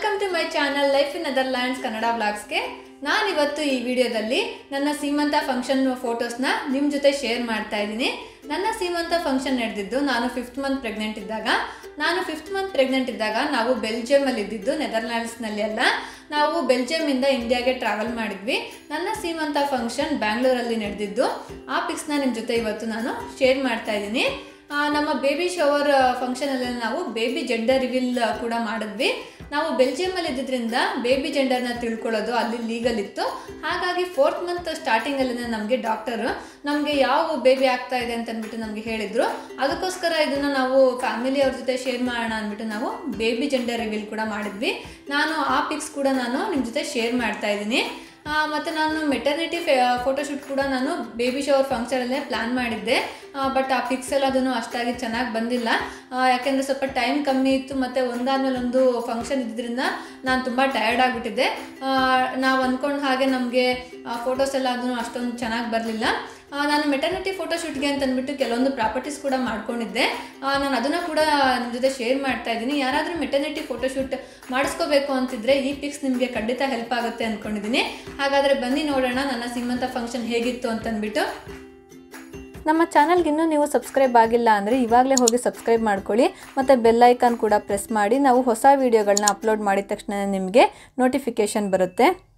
welcome to my channel life in Otherlands Kannada ಬ್ಲಾಗ್ಸ್ಗೆ ನಾನಿವತ್ತು ಈ ವಿಡಿಯೋದಲ್ಲಿ ನನ್ನ ಸೀಮಂತ ಫಂಕ್ಷನ್ ಫೋಟೋಸ್ನ ನಿಮ್ಮ ಜೊತೆ ಶೇರ್ ಮಾಡ್ತಾ ಇದ್ದೀನಿ ನನ್ನ ಸೀಮಂತ ಫಂಕ್ಷನ್ ನಡೆದಿದ್ದು ನಾನು ಫಿಫ್ತ್ ಮಂತ್ ಪ್ರೆಗ್ನೆಂಟ್ ಇದ್ದಾಗ ನಾನು ಫಿಫ್ತ್ ಮಂತ್ ಪ್ರೆಗ್ನೆಂಟ್ ಇದ್ದಾಗ ನಾವು ಬೆಲ್ಜಿಯಮಲ್ಲಿ ಇದ್ದಿದ್ದು ನೆದರ್ಲ್ಯಾಂಡ್ಸ್ನಲ್ಲಿ ಅಲ್ಲ ನಾವು ಬೆಲ್ಜಿಯಮಿಂದ ಇಂಡಿಯಾಗೆ ಟ್ರಾವೆಲ್ ಮಾಡಿದ್ವಿ ನನ್ನ ಸೀಮಂತ ಫಂಕ್ಷನ್ ಬ್ಯಾಂಗ್ಳೂರಲ್ಲಿ ನಡೆದಿದ್ದು ಆ ಪಿಕ್ಸ್ನ ನಿಮ್ಮ ಜೊತೆ ಇವತ್ತು ನಾನು ಶೇರ್ ಮಾಡ್ತಾ ಇದ್ದೀನಿ ಆ, ನಮ್ಮ ಬೇಬಿ ಶವರ್ ಫಂಕ್ಷನಲ್ಲಿ ನಾವು ಬೇಬಿ ಜೆಂಡರ್ ರಿವೀಲ್ ಕೂಡ ಮಾಡಿದ್ವಿ ನಾವು ಬೆಲ್ಜಿಯಮಲ್ಲಿ ಇದ್ದಿದ್ದರಿಂದ ಬೇಬಿ ಜೆಂಡರ್ನ ತಿಳ್ಕೊಳ್ಳೋದು ಅಲ್ಲಿ ಲೀಗಲ್ ಇತ್ತು ಹಾಗಾಗಿ ಫೋರ್ತ್ ಮಂತ್ ಸ್ಟಾರ್ಟಿಂಗಲ್ಲಿ ನಮಗೆ ಡಾಕ್ಟರು ನಮಗೆ ಯಾವ ಬೇಬಿ ಆಗ್ತಾ ಇದೆ ಅಂತ ಅಂದ್ಬಿಟ್ಟು ನಮಗೆ ಹೇಳಿದರು ಅದಕ್ಕೋಸ್ಕರ ಇದನ್ನು ನಾವು ಫ್ಯಾಮಿಲಿಯವ್ರ ಜೊತೆ ಶೇರ್ ಮಾಡೋಣ ಅಂದ್ಬಿಟ್ಟು ನಾವು ಬೇಬಿ ಜೆಂಡರ್ ರಿವೀಲ್ ಕೂಡ ಮಾಡಿದ್ವಿ ನಾನು ಆ ಪಿಕ್ಸ್ ಕೂಡ ನಾನು ನಿಮ್ಮ ಜೊತೆ ಶೇರ್ ಮಾಡ್ತಾ ಇದ್ದೀನಿ ಆ, ಮತ್ತು ನಾನು ಮೆಟರ್ನಿಟಿ ಫೋಟೋಶೂಟ್ ಕೂಡ ನಾನು ಬೇಬಿ ಶವರ್ ಫಂಕ್ಷನಲ್ಲೇ ಪ್ಲ್ಯಾನ್ ಮಾಡಿದ್ದೆ ಬಟ್ ಆ ಪಿಕ್ಸ್ ಎಲ್ಲ ಅದನ್ನು ಅಷ್ಟಾಗಿ ಚೆನ್ನಾಗಿ ಬಂದಿಲ್ಲ ಆ, ಯಾಕೆಂದರೆ ಸ್ವಲ್ಪ ಟೈಮ್ ಕಮ್ಮಿ ಇತ್ತು ಮತ್ತು ಒಂದಾದ್ಮೇಲೆ ಒಂದು ಫಂಕ್ಷನ್ ಇದ್ದಿದ್ದರಿಂದ ನಾನು ತುಂಬ ಟಯರ್ಡ್ ಆಗಿಬಿಟ್ಟಿದ್ದೆ ನಾವು ಅಂದ್ಕೊಂಡ ಹಾಗೆ ನಮಗೆ ಫೋಟೋಸ್ ಎಲ್ಲ ಅದನ್ನು ಅಷ್ಟೊಂದು ಚೆನ್ನಾಗಿ ಬರಲಿಲ್ಲ ನಾನು ಮೆಟರ್ನಿಟಿ ಫೋಟೋಶೂಟ್ಗೆ ಅಂತ ಅಂದ್ಬಿಟ್ಟು ಕೆಲವೊಂದು ಪ್ರಾಪರ್ಟೀಸ್ ಕೂಡ ಮಾಡ್ಕೊಂಡಿದ್ದೆ ಆ, ನಾನು ಅದನ್ನು ಕೂಡ ನಿಮ್ಮ ಜೊತೆ ಶೇರ್ ಮಾಡ್ತಾ ಇದ್ದೀನಿ ಯಾರಾದರೂ ಮೆಟರ್ನಿಟಿ ಫೋಟೋಶೂಟ್ ಮಾಡಿಸ್ಕೋಬೇಕು ಅಂತಿದ್ರೆ ಈ ಪಿಕ್ಸ್ ನಿಮಗೆ ಖಂಡಿತ ಹೆಲ್ಪ್ ಆಗುತ್ತೆ ಅಂದ್ಕೊಂಡಿದ್ದೀನಿ ಹಾಗಾದರೆ ಬನ್ನಿ ನೋಡೋಣ ನನ್ನ ಸೀಮಂತ ಫಂಕ್ಷನ್ ಹೇಗಿತ್ತು ಅಂತಂದ್ಬಿಟ್ಟು ನಮ್ಮ ಚಾನಲ್ಗೆ ಇನ್ನೂ ನೀವು ಸಬ್ಸ್ಕ್ರೈಬ್ ಆಗಿಲ್ಲ ಅಂದರೆ ಇವಾಗಲೇ ಹೋಗಿ ಸಬ್ಸ್ಕ್ರೈಬ್ ಮಾಡ್ಕೊಳ್ಳಿ ಮತ್ತು ಬೆಲ್ ಐಕಾನ್ ಕೂಡ ಪ್ರೆಸ್ ಮಾಡಿ ನಾವು ಹೊಸ ವೀಡಿಯೋಗಳನ್ನ ಅಪ್ಲೋಡ್ ಮಾಡಿದ ತಕ್ಷಣ ನಿಮಗೆ ನೋಟಿಫಿಕೇಷನ್ ಬರುತ್ತೆ